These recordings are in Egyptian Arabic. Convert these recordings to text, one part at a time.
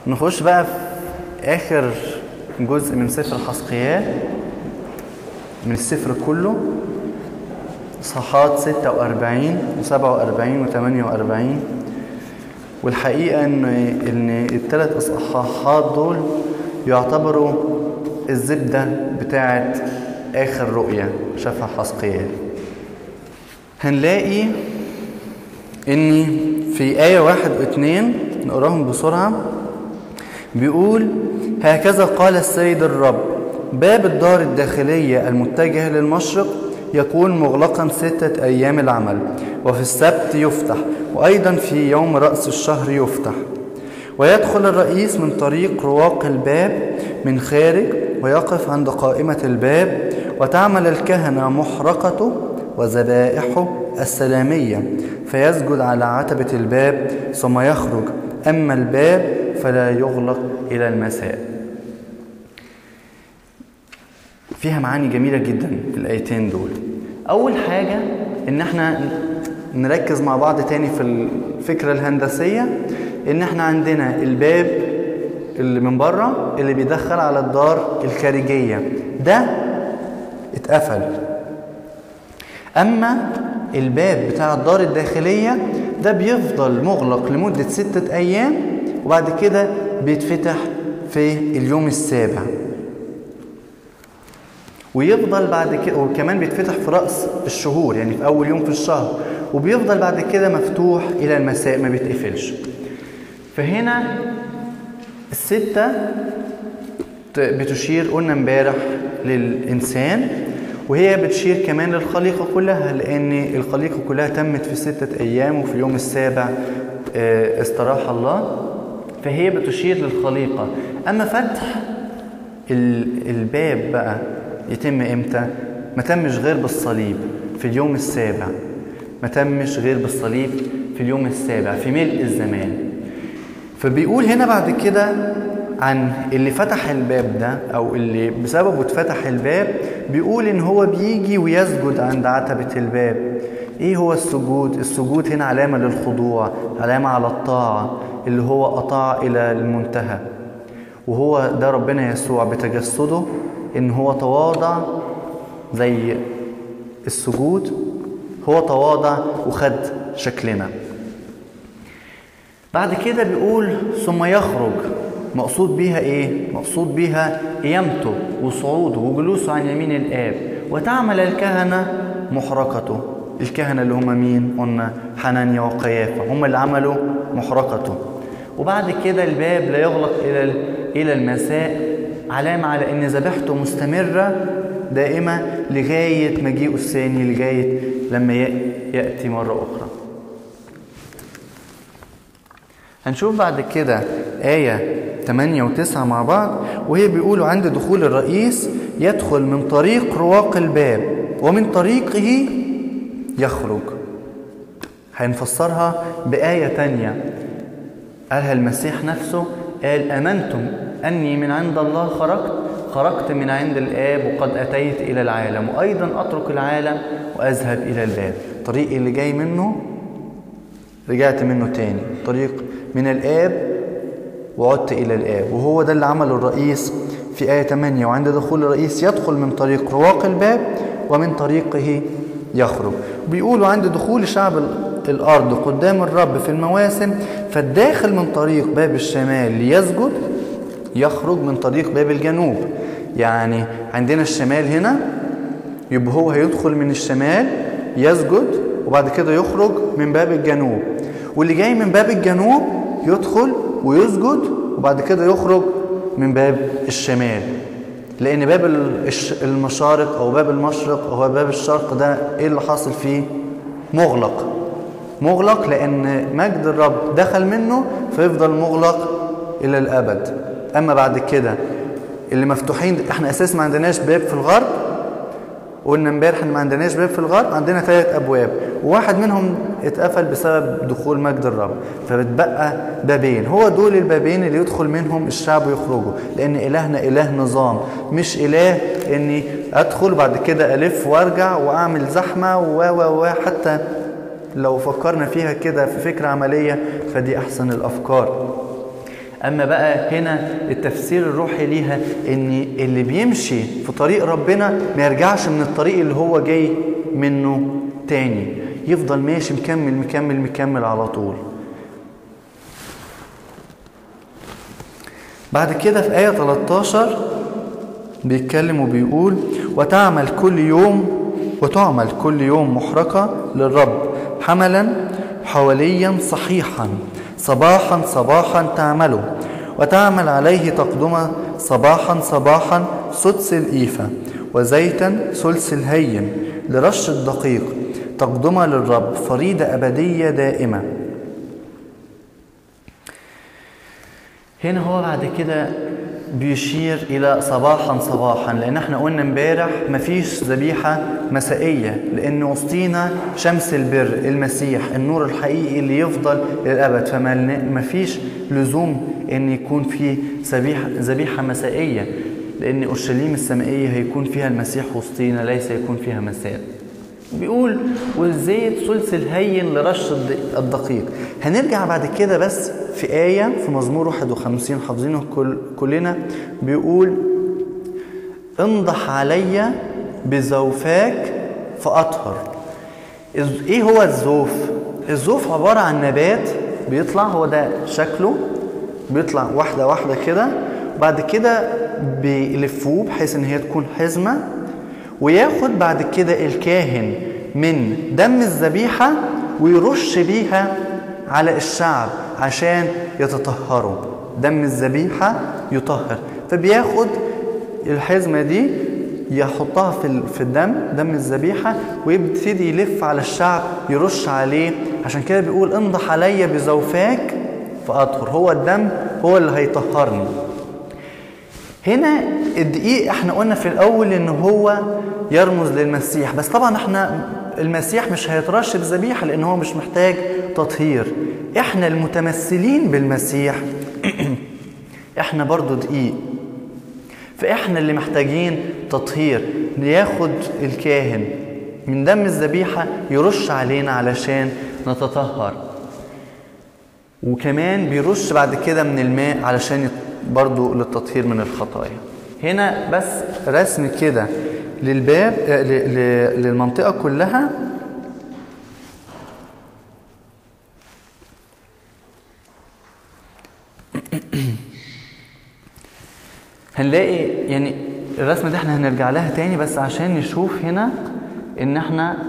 نخش بقى في اخر جزء من سفر حسقيال من السفر كله صحات 46 و47 و48 والحقيقة إن إن الثلاث إصحاحات دول يعتبروا الزبدة بتاعة آخر رؤية شافها حسقيال هنلاقي إن في آية واحد واثنين نقراهم بسرعة بيقول هكذا قال السيد الرب باب الدار الداخلية المتجهة للمشرق يكون مغلقا ستة أيام العمل وفي السبت يفتح وأيضا في يوم رأس الشهر يفتح ويدخل الرئيس من طريق رواق الباب من خارج ويقف عند قائمة الباب وتعمل الكهنة محرقته وذبائحه السلامية فيسجد على عتبة الباب ثم يخرج أما الباب فلا يغلق إلى المساء فيها معاني جميلة جدا في الآيتين دول أول حاجة إن احنا نركز مع بعض تاني في الفكرة الهندسية إن احنا عندنا الباب اللي من بره اللي بيدخل على الدار الخارجية ده اتقفل أما الباب بتاع الدار الداخلية ده بيفضل مغلق لمدة ستة أيام وبعد كده بيتفتح في اليوم السابع ويفضل بعد كده وكمان بيتفتح في رأس الشهور يعني في أول يوم في الشهر وبيفضل بعد كده مفتوح إلى المساء ما بيتقفلش فهنا الستة بتشير قلنا امبارح للإنسان وهي بتشير كمان للخليقة كلها لأن الخليقة كلها تمت في ستة أيام وفي اليوم السابع استراح الله فهي بتشير للخليقة أما فتح الباب بقى يتم إمتى؟ ما تمش غير بالصليب في اليوم السابع ما تمش غير بالصليب في اليوم السابع في ملء الزمان فبيقول هنا بعد كده عن اللي فتح الباب ده او اللي بسببه اتفتح الباب بيقول ان هو بيجي ويسجد عند عتبة الباب ايه هو السجود السجود هنا علامة للخضوع علامة على الطاعة اللي هو اطاع الى المنتهى وهو ده ربنا يسوع بتجسده ان هو تواضع زي السجود هو تواضع وخد شكلنا بعد كده بيقول ثم يخرج مقصود بيها ايه مقصود بيها قيامته وصعوده وجلوسه عن يمين الاب وتعمل الكهنه محرقته الكهنه اللي هم مين قلنا حنانيا وقيافه هم اللي عملوا محرقته وبعد كده الباب لا يغلق الى الى المساء علامه على ان ذبيحته مستمره دائمه لغايه مجيئه الثاني لغايه لما ياتي مره اخرى هنشوف بعد كده آية 8 و9 مع بعض وهي بيقولوا عند دخول الرئيس يدخل من طريق رواق الباب ومن طريقه يخرج هنفسرها بآية تانية قالها المسيح نفسه قال أمنتم أني من عند الله خرجت خرجت من عند الآب وقد أتيت إلى العالم وأيضا أترك العالم وأذهب إلى الباب الطريق اللي جاي منه رجعت منه تاني طريق من الآب وعدت إلى الآب وهو ده اللي عمله الرئيس في آية 8 وعند دخول الرئيس يدخل من طريق رواق الباب ومن طريقه يخرج بيقولوا عند دخول شعب الأرض قدام الرب في المواسم فالداخل من طريق باب الشمال ليسجد يخرج من طريق باب الجنوب يعني عندنا الشمال هنا يبقى هو هيدخل من الشمال يسجد وبعد كده يخرج من باب الجنوب واللي جاي من باب الجنوب يدخل ويسجد وبعد كده يخرج من باب الشمال لان باب المشارق او باب المشرق او باب الشرق ده ايه اللي حاصل فيه مغلق مغلق لان مجد الرب دخل منه فيفضل مغلق الى الابد اما بعد كده اللي مفتوحين احنا اساس ما عندناش باب في الغرب قلنا امبارح ان ما عندناش باب في الغرب عندنا ثلاث ابواب وواحد منهم اتقفل بسبب دخول مجد الرب فبتبقى بابين هو دول البابين اللي يدخل منهم الشعب ويخرجوا لان الهنا اله نظام مش اله اني ادخل بعد كده الف وارجع واعمل زحمه و و و حتى لو فكرنا فيها كده في فكره عمليه فدي احسن الافكار اما بقى هنا التفسير الروحي ليها ان اللي بيمشي في طريق ربنا ما يرجعش من الطريق اللي هو جاي منه تاني يفضل ماشي مكمل مكمل مكمل على طول بعد كده في آية 13 بيتكلم وبيقول وتعمل كل يوم وتعمل كل يوم محرقة للرب حملا حواليا صحيحا صباحا صباحا تعمله وتعمل عليه تقدمة صباحا صباحا سدس الإيفة وزيتا ثلث الهين لرش الدقيق تقدمة للرب فريدة أبدية دائمة هنا هو بعد كده بيشير إلى صباحا صباحا لأن احنا قلنا امبارح مفيش ذبيحة مسائية لأن وسطينا شمس البر المسيح النور الحقيقي اللي يفضل للأبد فما مفيش لزوم إن يكون في ذبيحة ذبيحة مسائية لأن أورشليم السمائية هيكون فيها المسيح وسطينا ليس يكون فيها مساء بيقول والزيت ثلث الهين لرش الدقيق هنرجع بعد كده بس في آية في مزمور 51 حافظينه كل كلنا بيقول انضح علي بزوفاك فأطهر ايه هو الزوف الزوف عبارة عن نبات بيطلع هو ده شكله بيطلع واحدة واحدة كده بعد كده بيلفوه بحيث ان هي تكون حزمة وياخد بعد كده الكاهن من دم الذبيحة ويرش بيها على الشعب عشان يتطهروا دم الذبيحة يطهر فبياخد الحزمة دي يحطها في في الدم دم الذبيحة ويبتدي يلف على الشعب يرش عليه عشان كده بيقول انضح عليا بزوفاك فأطهر هو الدم هو اللي هيطهرني هنا الدقيق احنا قلنا في الاول ان هو يرمز للمسيح بس طبعا احنا المسيح مش هيترش بذبيحه لان هو مش محتاج تطهير احنا المتمثلين بالمسيح احنا برضو دقيق فاحنا اللي محتاجين تطهير ياخد الكاهن من دم الذبيحه يرش علينا علشان نتطهر وكمان بيرش بعد كده من الماء علشان برضو للتطهير من الخطايا هنا بس رسم كده للباب للمنطقة كلها هنلاقي يعني الرسمة دي احنا هنرجع لها تاني بس عشان نشوف هنا ان احنا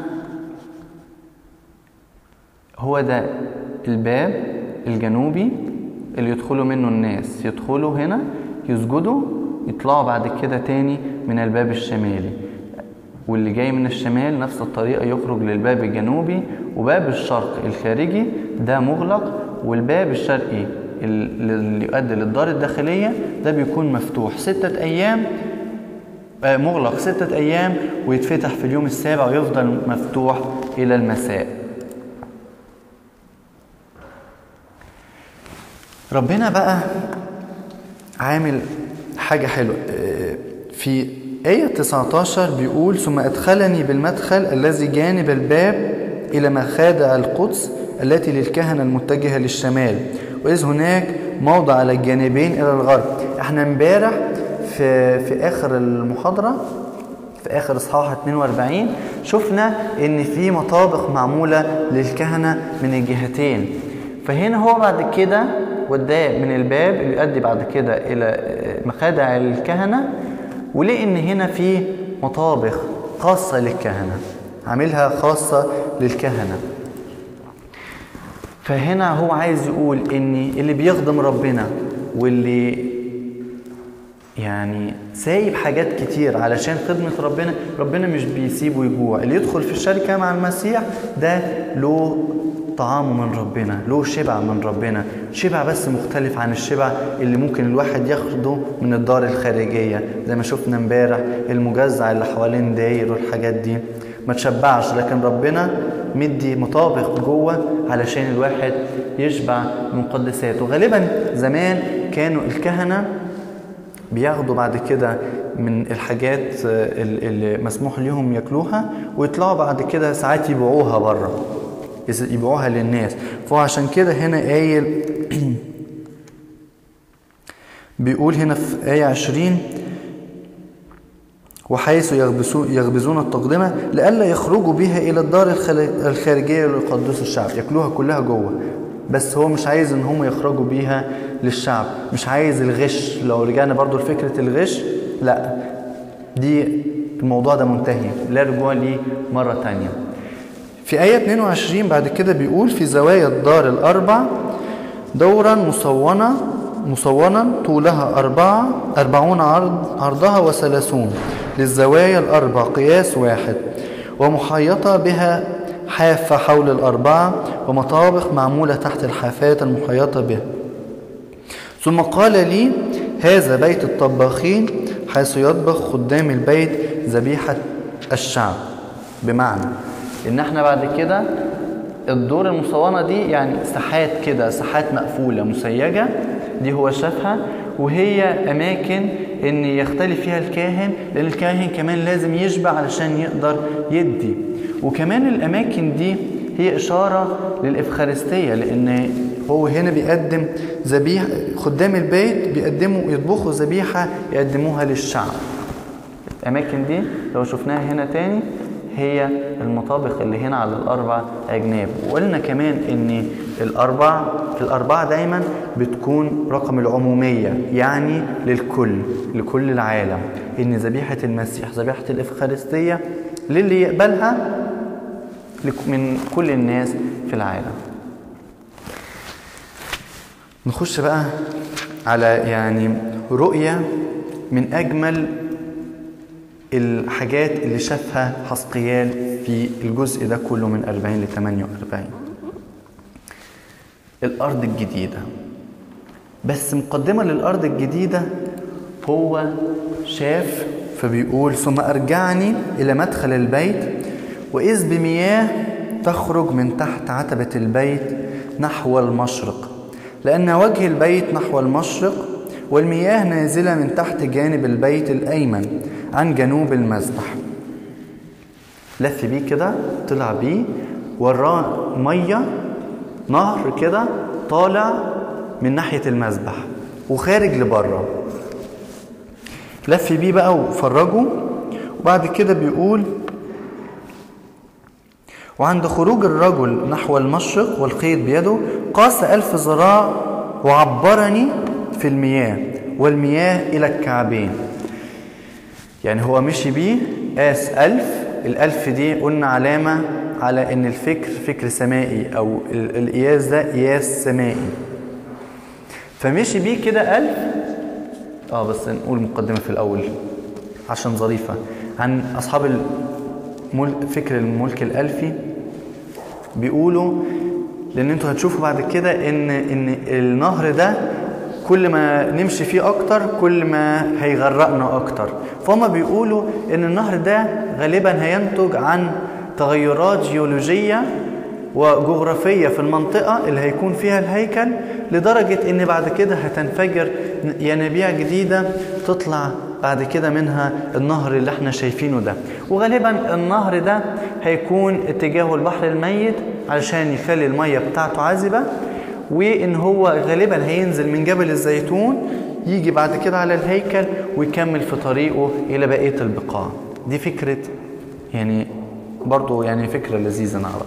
هو ده الباب الجنوبي اللي يدخلوا منه الناس يدخلوا هنا يسجدوا يطلعوا بعد كده تاني من الباب الشمالي واللي جاي من الشمال نفس الطريقة يخرج للباب الجنوبي وباب الشرق الخارجي ده مغلق والباب الشرقي اللي يؤدي للدار الداخلية ده بيكون مفتوح ستة أيام مغلق ستة أيام ويتفتح في اليوم السابع ويفضل مفتوح إلى المساء ربنا بقى عامل حاجة حلوة في آية 19 بيقول ثم أدخلني بالمدخل الذي جانب الباب إلى مخادع القدس التي للكهنة المتجهة للشمال وإذ هناك موضع على الجانبين إلى الغرب احنا امبارح في, في آخر المحاضرة في آخر إصحاح 42 شفنا إن في مطابق معمولة للكهنة من الجهتين فهنا هو بعد كده وداه من الباب اللي يؤدي بعد كده إلى مخادع الكهنة ولقي إن هنا في مطابخ خاصة للكهنة عاملها خاصة للكهنة فهنا هو عايز يقول إن اللي بيخدم ربنا واللي يعني سايب حاجات كتير علشان خدمة ربنا ربنا مش بيسيبه يجوع اللي يدخل في الشركة مع المسيح ده له طعامه من ربنا له شبع من ربنا شبع بس مختلف عن الشبع اللي ممكن الواحد ياخده من الدار الخارجية زي ما شفنا امبارح المجزع اللي حوالين داير والحاجات دي ما تشبعش لكن ربنا مدي مطابق جوه علشان الواحد يشبع من قدساته غالبا زمان كانوا الكهنة بياخدوا بعد كده من الحاجات اللي مسموح ليهم ياكلوها ويطلعوا بعد كده ساعات يبيعوها بره يبيعوها للناس فهو عشان كده هنا قايل بيقول هنا في آية 20 وحيث يغبسون يغبزون التقدمة لئلا يخرجوا بها إلى الدار الخارجية ليقدسوا الشعب ياكلوها كلها جوه بس هو مش عايز ان هم يخرجوا بيها للشعب مش عايز الغش لو رجعنا برضو لفكرة الغش لا دي الموضوع ده منتهي لا رجوع ليه مرة تانية في آية 22 بعد كده بيقول في زوايا الدار الأربع دورا مصونة مصونا طولها أربعة أربعون عرض عرضها وثلاثون للزوايا الأربع قياس واحد ومحيطة بها حافة حول الأربعة ومطابخ معمولة تحت الحافات المحيطة بها ثم قال لي هذا بيت الطباخين حيث يطبخ خدام البيت ذبيحة الشعب بمعنى ان احنا بعد كده الدور المصونة دي يعني ساحات كده ساحات مقفولة مسيجة دي هو شافها وهي أماكن إن يختلف فيها الكاهن لأن الكاهن كمان لازم يشبع علشان يقدر يدي وكمان الأماكن دي هي إشارة للإفخارستية لأن هو هنا بيقدم ذبيحة خدام البيت بيقدموا يطبخوا ذبيحة يقدموها للشعب الأماكن دي لو شفناها هنا تاني هي المطابخ اللي هنا على الأربع أجناب وقلنا كمان إن الأربع الأربعة دايما بتكون رقم العمومية يعني للكل لكل العالم إن ذبيحة المسيح ذبيحة الإفخارستية للي يقبلها من كل الناس في العالم نخش بقى على يعني رؤية من أجمل الحاجات اللي شافها حسقيال في الجزء ده كله من 40 ل 48 الأرض الجديدة بس مقدمة للأرض الجديدة هو شاف فبيقول ثم أرجعني إلى مدخل البيت وإذ بمياه تخرج من تحت عتبة البيت نحو المشرق لأن وجه البيت نحو المشرق والمياه نازلة من تحت جانب البيت الأيمن عن جنوب المذبح لف بيه كده طلع بيه وراه مية نهر كده طالع من ناحية المذبح وخارج لبره لف بيه بقى وفرجه وبعد كده بيقول وعند خروج الرجل نحو المشرق والخيط بيده قاس ألف ذراع وعبرني في المياه والمياه إلى الكعبين يعني هو مشي بيه قاس ألف الألف دي قلنا علامة على إن الفكر فكر سمائي أو القياس ده قياس سمائي فمشي بيه كده ألف اه بس نقول مقدمة في الأول عشان ظريفة عن أصحاب فكر الملك الألفي بيقولوا لأن انتوا هتشوفوا بعد كده إن إن النهر ده كل ما نمشي فيه أكتر كل ما هيغرقنا أكتر فهم بيقولوا إن النهر ده غالبا هينتج عن تغيرات جيولوجية وجغرافية في المنطقة اللي هيكون فيها الهيكل لدرجة إن بعد كده هتنفجر ينابيع جديدة تطلع بعد كده منها النهر اللي احنا شايفينه ده وغالبا النهر ده هيكون اتجاهه البحر الميت علشان يخلي المية بتاعته عذبة وان هو غالبا هينزل من جبل الزيتون يجي بعد كده على الهيكل ويكمل في طريقه الى بقيه البقاع دي فكره يعني برضو يعني فكره لذيذه نعرف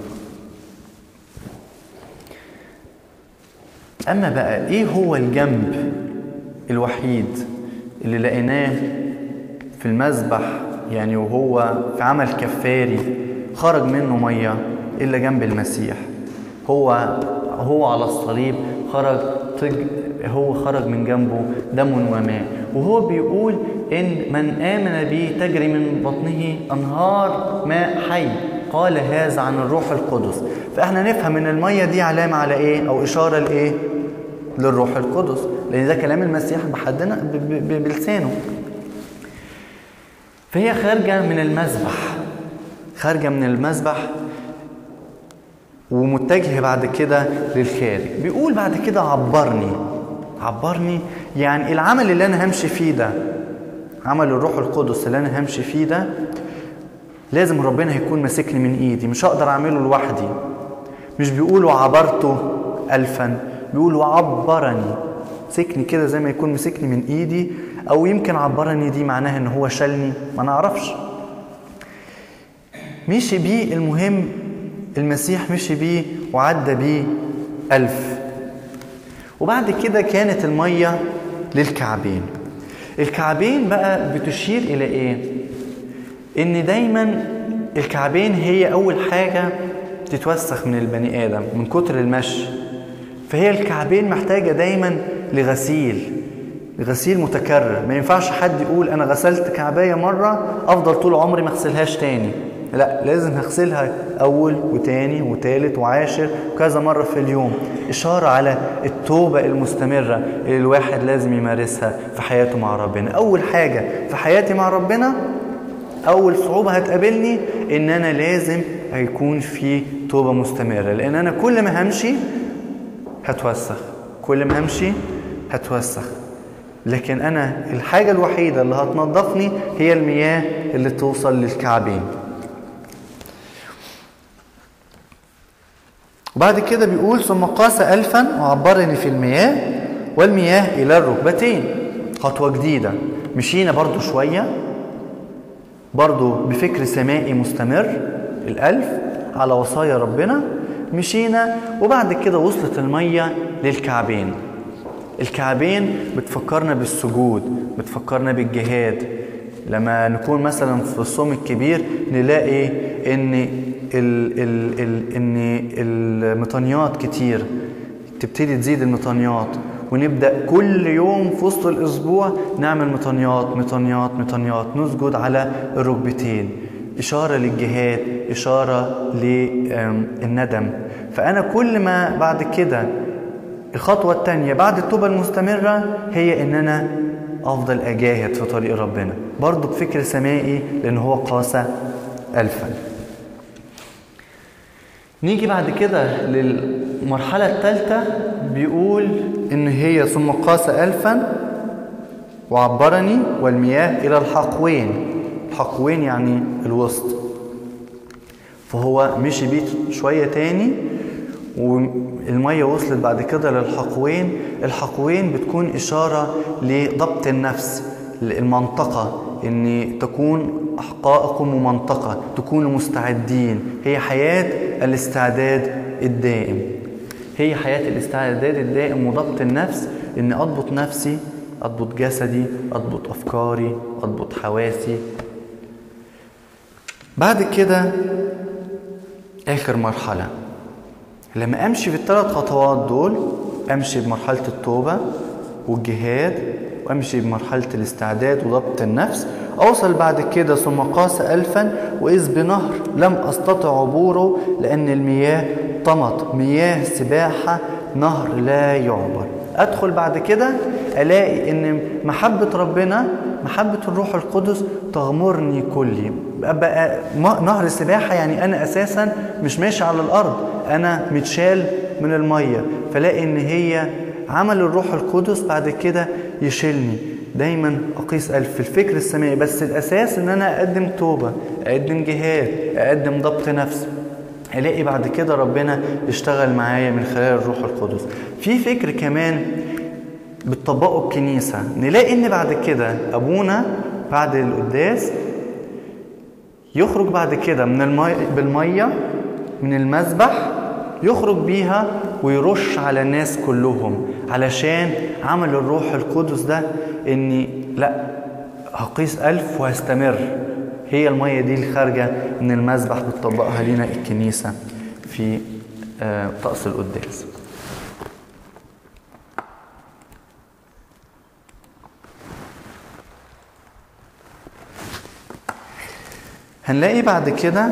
اما بقى ايه هو الجنب الوحيد اللي لقيناه في المذبح يعني وهو في عمل كفاري خرج منه ميه الا جنب المسيح هو هو على الصليب خرج طج هو خرج من جنبه دم وماء وهو بيقول ان من امن بي تجري من بطنه انهار ماء حي قال هذا عن الروح القدس فاحنا نفهم ان الميه دي علامه على ايه او اشاره لايه للروح القدس لان ده كلام المسيح بحدنا بلسانه فهي خارجه من المذبح خارجه من المذبح ومتجه بعد كده للخارج بيقول بعد كده عبرني عبرني يعني العمل اللي انا همشي فيه ده عمل الروح القدس اللي انا همشي فيه ده لازم ربنا هيكون ماسكني من ايدي مش هقدر اعمله لوحدي مش بيقولوا عبرته الفا بيقولوا عبرني مسكني كده زي ما يكون مسكني من ايدي او يمكن عبرني دي معناها ان هو شالني ما نعرفش مشي بيه المهم المسيح مشي بيه وعدى بيه ألف وبعد كده كانت المية للكعبين الكعبين بقى بتشير إلى إيه؟ إن دايما الكعبين هي أول حاجة تتوسخ من البني آدم من كتر المشي فهي الكعبين محتاجة دايما لغسيل غسيل متكرر ما ينفعش حد يقول أنا غسلت كعباية مرة أفضل طول عمري ما أغسلهاش تاني لا لازم هغسلها أول وتاني وتالت وعاشر وكذا مرة في اليوم إشارة على التوبة المستمرة اللي الواحد لازم يمارسها في حياته مع ربنا أول حاجة في حياتي مع ربنا أول صعوبة هتقابلني إن أنا لازم هيكون في توبة مستمرة لأن أنا كل ما همشي هتوسخ كل ما همشي هتوسخ لكن أنا الحاجة الوحيدة اللي هتنظفني هي المياه اللي توصل للكعبين وبعد كده بيقول ثم قاس ألفا وعبرني في المياه والمياه إلى الركبتين خطوة جديدة مشينا برضو شوية برضو بفكر سمائي مستمر الألف على وصايا ربنا مشينا وبعد كده وصلت المية للكعبين الكعبين بتفكرنا بالسجود بتفكرنا بالجهاد لما نكون مثلا في الصوم الكبير نلاقي ان ال ال ال ان المطانيات كتير تبتدي تزيد المطانيات ونبدا كل يوم في وسط الاسبوع نعمل مطانيات مطانيات مطانيات نسجد على الركبتين اشاره للجهاد اشاره للندم فانا كل ما بعد كده الخطوه الثانيه بعد التوبه المستمره هي ان انا افضل اجاهد في طريق ربنا برضه بفكر سمائي لان هو قاس الفا نيجي بعد كده للمرحله الثالثه بيقول ان هي ثم قاس الفا وعبرني والمياه الى الحقوين الحقوين يعني الوسط فهو مشي بيه شويه تاني والمية وصلت بعد كده للحقوين الحقوين بتكون إشارة لضبط النفس المنطقة ان تكون احقائكم ممنطقة تكونوا مستعدين هي حياة الاستعداد الدائم هي حياة الاستعداد الدائم وضبط النفس ان اضبط نفسي اضبط جسدي اضبط افكاري اضبط حواسي بعد كده اخر مرحله لما امشي في الثلاث خطوات دول امشي بمرحله التوبه والجهاد وامشي بمرحله الاستعداد وضبط النفس اوصل بعد كده ثم قاس الفا واذ بنهر لم استطع عبوره لان المياه طمت مياه سباحه نهر لا يعبر ادخل بعد كده الاقي ان محبه ربنا محبه الروح القدس تغمرني كلي بقى نهر سباحه يعني انا اساسا مش ماشي على الارض انا متشال من الميه فلاقي ان هي عمل الروح القدس بعد كده يشيلني دايما اقيس الف في الفكر السمائي بس الاساس ان انا اقدم توبه اقدم جهاد اقدم ضبط نفس الاقي بعد كده ربنا يشتغل معايا من خلال الروح القدس في فكر كمان بتطبقه الكنيسه نلاقي ان بعد كده ابونا بعد القداس يخرج بعد كده من المي... بالميه من المذبح يخرج بيها ويرش على الناس كلهم علشان عمل الروح القدس ده اني لا هقيس ألف وهستمر هي المية دي الخارجة من المذبح بتطبقها لنا الكنيسة في طقس القداس هنلاقي بعد كده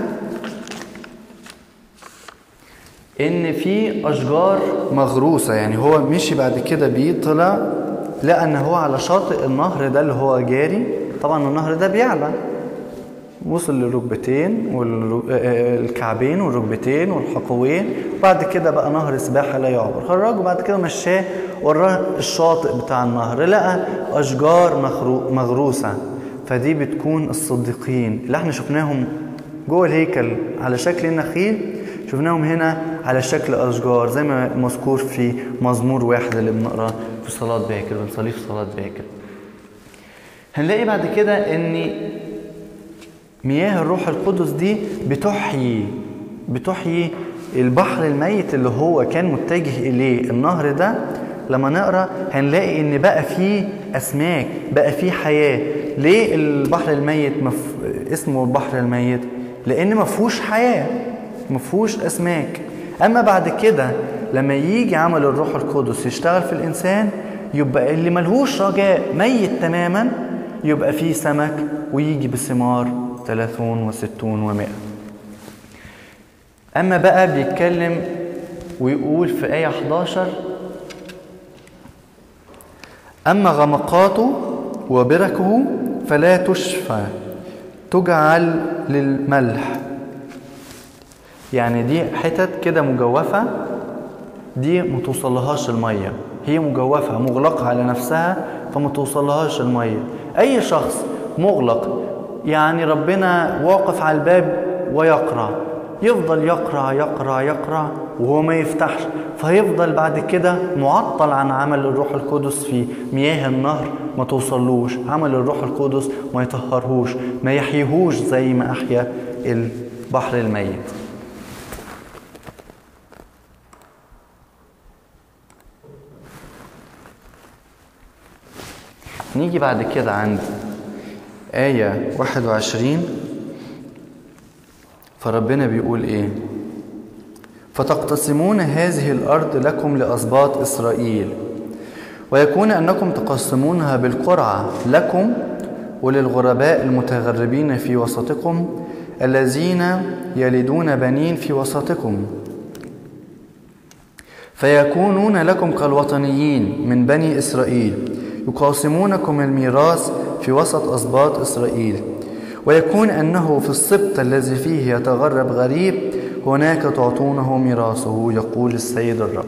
ان في اشجار مغروسه يعني هو مشي بعد كده بيه طلع لقى ان هو على شاطئ النهر ده اللي هو جاري طبعا النهر ده بيعلى وصل للركبتين والكعبين والركبتين والحقوين وبعد كده بقى نهر سباحه لا يعبر خرجه بعد كده مشاه وراه الشاطئ بتاع النهر لقى اشجار مغروسه فدي بتكون الصديقين اللي احنا شفناهم جوه الهيكل على شكل النخيل شفناهم هنا على شكل أشجار زي ما مذكور في مزمور واحد اللي بنقراه في صلاة باكر بنصليه في صلاة باكر هنلاقي بعد كده ان مياه الروح القدس دي بتحيي بتحيي البحر الميت اللي هو كان متجه اليه النهر ده لما نقرا هنلاقي ان بقى فيه اسماك بقى فيه حياه ليه البحر الميت مف... اسمه البحر الميت لان ما فيهوش حياه ما فيهوش اسماك اما بعد كده لما يجي عمل الروح القدس يشتغل في الانسان يبقى اللي ملهوش رجاء ميت تماما يبقى فيه سمك ويجي بثمار ثلاثون وستون ومائة أما بقى بيتكلم ويقول في آية 11 أما غمقاته وبركه فلا تشفى تجعل للملح يعني دي حتت كده مجوفة دي ما توصلهاش المية هي مجوفة مغلقة على نفسها فما توصلهاش المية أي شخص مغلق يعني ربنا واقف على الباب ويقرأ يفضل يقرأ يقرأ يقرأ وهو ما يفتحش فيفضل بعد كده معطل عن عمل الروح القدس في مياه النهر ما توصلوش عمل الروح القدس ما يطهرهوش ما يحييهوش زي ما أحيا البحر الميت نيجي بعد كده عند آية 21 فربنا بيقول إيه فتقتسمون هذه الأرض لكم لأسباط إسرائيل ويكون أنكم تقسمونها بالقرعة لكم وللغرباء المتغربين في وسطكم الذين يلدون بنين في وسطكم فيكونون لكم كالوطنيين من بني إسرائيل يقاسمونكم الميراث في وسط أسباط إسرائيل ويكون أنه في السبط الذي فيه يتغرب غريب هناك تعطونه ميراثه يقول السيد الرب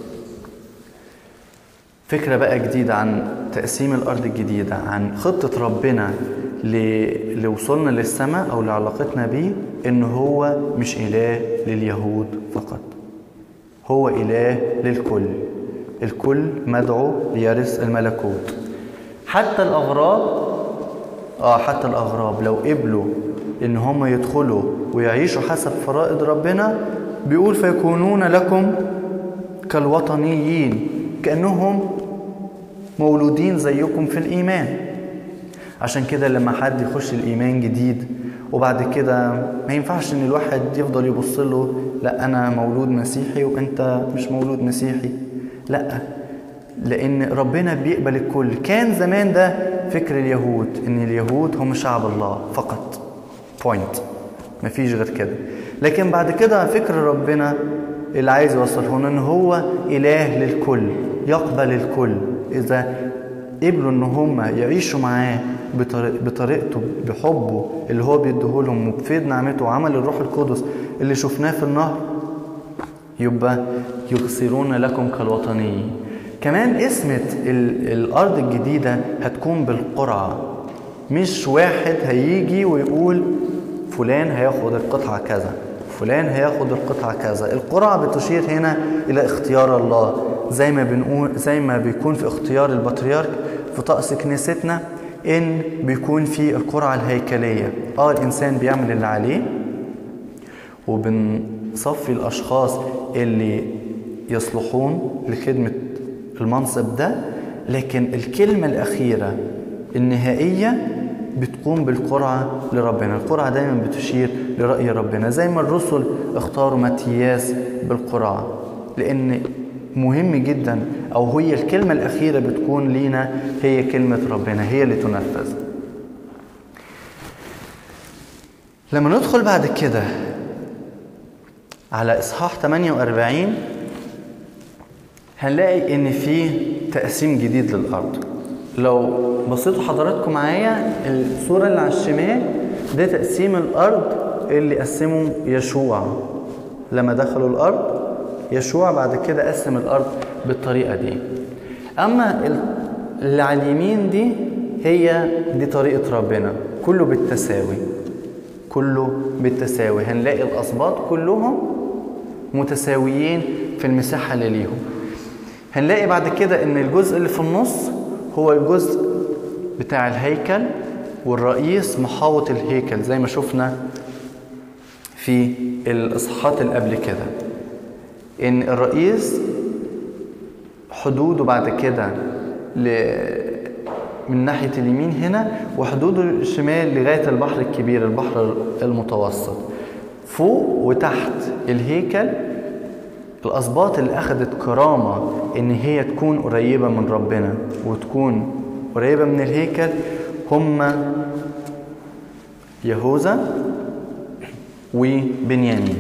فكرة بقى جديدة عن تقسيم الأرض الجديدة عن خطة ربنا لوصولنا للسماء أو لعلاقتنا بيه إن هو مش إله لليهود فقط هو إله للكل الكل مدعو ليرث الملكوت حتى الأغراب آه حتى الأغراب لو قبلوا إن هم يدخلوا ويعيشوا حسب فرائض ربنا بيقول فيكونون لكم كالوطنيين كأنهم مولودين زيكم في الإيمان عشان كده لما حد يخش الإيمان جديد وبعد كده ما ينفعش إن الواحد يفضل يبص له لا أنا مولود مسيحي وأنت مش مولود مسيحي لا لأن ربنا بيقبل الكل كان زمان ده فكر اليهود إن اليهود هم شعب الله فقط بوينت مفيش غير كده لكن بعد كده فكر ربنا اللي عايز يوصله لنا ان هو اله للكل يقبل الكل اذا قبلوا ان هم يعيشوا معاه بطريقته بحبه اللي هو بيديهولهم وبفيض نعمته وعمل الروح القدس اللي شفناه في النهر يبقى يغسرون لكم كالوطنيين كمان اسمة الأرض الجديدة هتكون بالقرعة مش واحد هيجي ويقول فلان هياخد القطعة كذا فلان هياخد القطعة كذا القرعة بتشير هنا إلى اختيار الله زي ما بنقول زي ما بيكون في اختيار البطريرك في طقس كنيستنا إن بيكون في القرعة الهيكلية اه الإنسان بيعمل اللي عليه وبنصفي الأشخاص اللي يصلحون لخدمة المنصب ده لكن الكلمة الأخيرة النهائية بتقوم بالقرعة لربنا القرعة دايما بتشير لرأي ربنا زي ما الرسل اختاروا متياس بالقرعة لأن مهم جدا أو هي الكلمة الأخيرة بتكون لينا هي كلمة ربنا هي اللي تنفذ لما ندخل بعد كده على إصحاح 48 هنلاقي إن في تقسيم جديد للأرض لو بصيتوا حضراتكم معايا الصورة اللي على الشمال ده تقسيم الأرض اللي قسمه يشوع لما دخلوا الأرض يشوع بعد كده قسم الأرض بالطريقة دي أما اللي على اليمين دي هي دي طريقة ربنا كله بالتساوي كله بالتساوي هنلاقي الأسباط كلهم متساويين في المساحة اللي ليهم هنلاقي بعد كده ان الجزء اللي في النص هو الجزء بتاع الهيكل والرئيس محاوط الهيكل زي ما شفنا في الاصحاحات اللي قبل كده ان الرئيس حدوده بعد كده ل... من ناحية اليمين هنا وحدوده الشمال لغاية البحر الكبير البحر المتوسط فوق وتحت الهيكل الأسباط اللي أخذت كرامة إن هي تكون قريبة من ربنا وتكون قريبة من الهيكل هم يهوذا وبنيامين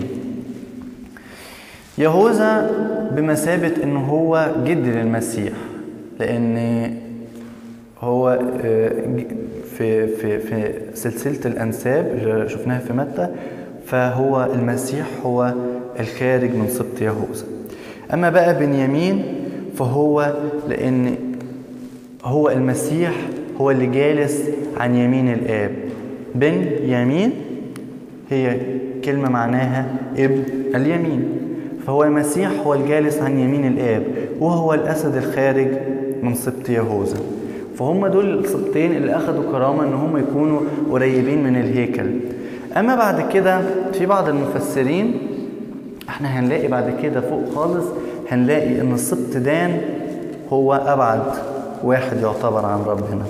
يهوذا بمثابة إن هو جد للمسيح لأن هو في في في سلسلة الأنساب اللي شفناها في متى فهو المسيح هو الخارج من سبط يهوذا أما بقى بنيامين فهو لأن هو المسيح هو اللي جالس عن يمين الآب بن يمين هي كلمة معناها ابن اليمين فهو المسيح هو الجالس عن يمين الآب وهو الأسد الخارج من سبط يهوذا فهم دول السبطين اللي أخذوا كرامة إن هم يكونوا قريبين من الهيكل أما بعد كده في بعض المفسرين احنا هنلاقي بعد كده فوق خالص هنلاقي إن السبط دان هو أبعد واحد يعتبر عن ربنا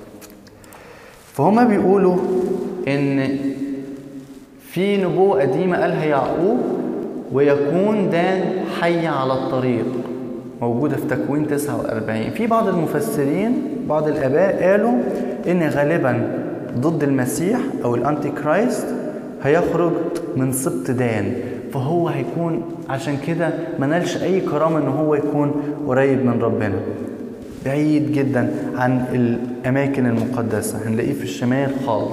فهم بيقولوا إن في نبوة قديمة قالها يعقوب ويكون دان حي على الطريق موجودة في تكوين 49 في بعض المفسرين بعض الآباء قالوا إن غالبا ضد المسيح أو الأنتي كرايست هيخرج من سبط دان فهو هيكون عشان كده ما نالش أي كرامة إن هو يكون قريب من ربنا بعيد جدا عن الأماكن المقدسة هنلاقيه في الشمال خالص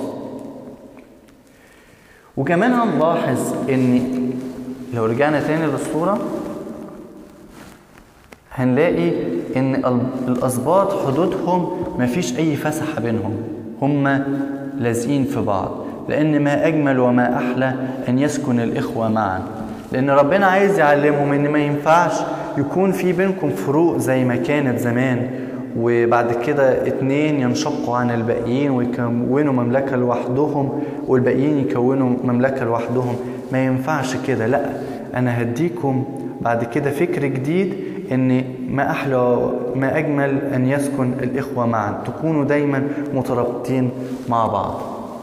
وكمان هنلاحظ إن لو رجعنا تاني للصورة هنلاقي ان الاسباط حدودهم مفيش اي فسحه بينهم هم لازقين في بعض لان ما اجمل وما احلى ان يسكن الاخوه معا لان ربنا عايز يعلمهم ان ما ينفعش يكون في بينكم فروق زي ما كانت زمان وبعد كده اتنين ينشقوا عن الباقيين ويكونوا مملكة لوحدهم والباقيين يكونوا مملكة لوحدهم ما ينفعش كده لا انا هديكم بعد كده فكر جديد ان ما احلى ما اجمل ان يسكن الاخوه معا تكونوا دايما مترابطين مع بعض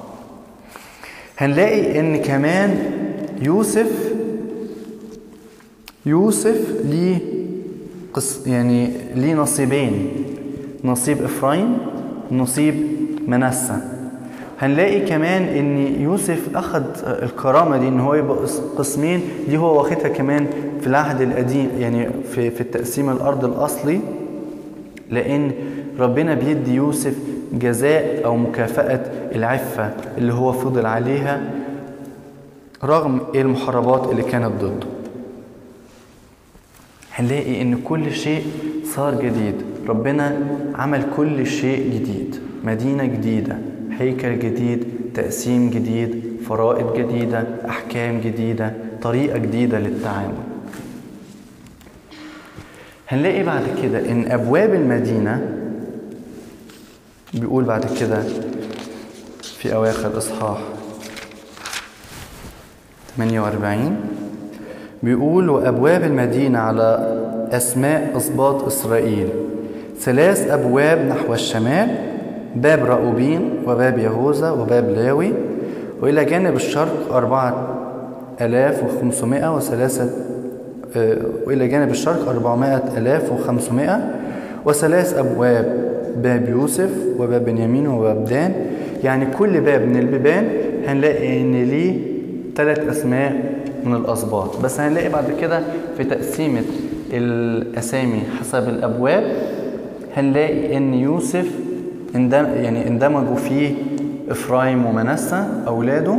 هنلاقي ان كمان يوسف يوسف ليه قص يعني ليه نصيبين نصيب افرايم نصيب منسى هنلاقي كمان ان يوسف اخذ الكرامه دي ان هو يبقى قسمين دي هو واخدها كمان في العهد القديم يعني في في التقسيم الارض الاصلي لان ربنا بيدي يوسف جزاء او مكافاه العفه اللي هو فضل عليها رغم المحاربات اللي كانت ضده هنلاقي ان كل شيء صار جديد ربنا عمل كل شيء جديد مدينه جديده هيكل جديد تقسيم جديد فرائض جديدة أحكام جديدة طريقة جديدة للتعامل هنلاقي بعد كده إن أبواب المدينة بيقول بعد كده في أواخر إصحاح 48 بيقول وأبواب المدينة على أسماء أسباط إسرائيل ثلاث أبواب نحو الشمال باب رأوبين وباب يهوذا وباب لاوي وإلى جانب الشرق أربعة آلاف وخمسمائة وثلاثة وإلى جانب الشرق أربعمائة آلاف وخمسمائة وثلاث أبواب باب يوسف وباب بنيامين وباب دان يعني كل باب من البيبان هنلاقي إن ليه ثلاث أسماء من الأسباط بس هنلاقي بعد كده في تقسيمة الأسامي حسب الأبواب هنلاقي إن يوسف اندم يعني اندمجوا فيه افرايم ومنسى اولاده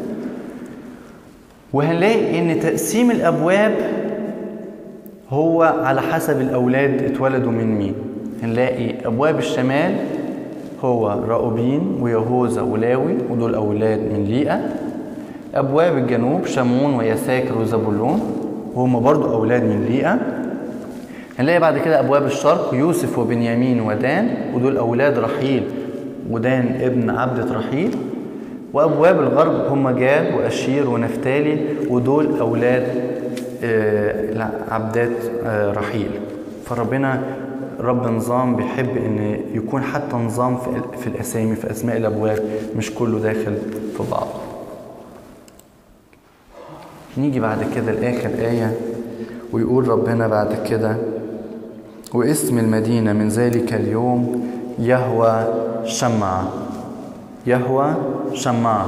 وهنلاقي ان تقسيم الابواب هو على حسب الاولاد اتولدوا من مين هنلاقي ابواب الشمال هو راؤوبين ويهوذا ولاوي ودول اولاد من ليئه ابواب الجنوب شمون ويساكر وزبولون وهم برضو أولاد من ليئة هنلاقي بعد كده أبواب الشرق يوسف وبنيامين ودان ودول أولاد رحيل ودان ابن عبدة رحيل وأبواب الغرب هم جاد وأشير ونفتالي ودول أولاد آه لا عبدات آه رحيل فربنا رب نظام بيحب ان يكون حتى نظام في, في الاسامي في اسماء الابواب مش كله داخل في بعض نيجي بعد كده لاخر ايه ويقول ربنا بعد كده واسم المدينه من ذلك اليوم يهوى شمع يهوى شمع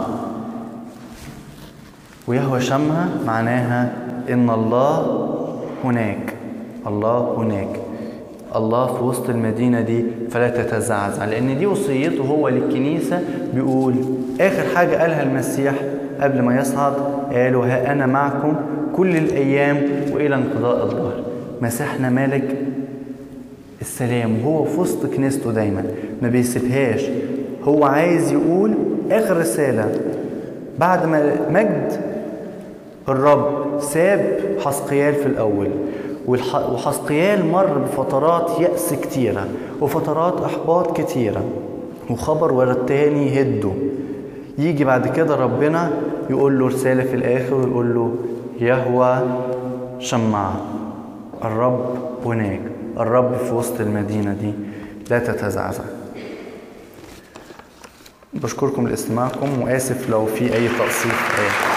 ويهوى شمع معناها ان الله هناك الله هناك الله في وسط المدينة دي فلا تتزعزع لأن دي وصيته هو للكنيسة بيقول آخر حاجة قالها المسيح قبل ما يصعد قالوا ها أنا معكم كل الأيام وإلى انقضاء الظهر مسحنا ملك السلام وهو في وسط كنيسته دايما ما بيسيبهاش هو عايز يقول آخر رسالة بعد ما مجد الرب ساب حسقيال في الأول وحسقيال مر بفترات يأس كتيرة وفترات إحباط كتيرة وخبر ورا التاني هده يجي بعد كده ربنا يقول له رسالة في الآخر ويقول له يهوى شمع الرب هناك الرب في وسط المدينة دي لا تتزعزع بشكركم لاستماعكم وآسف لو في أي تقصير في آية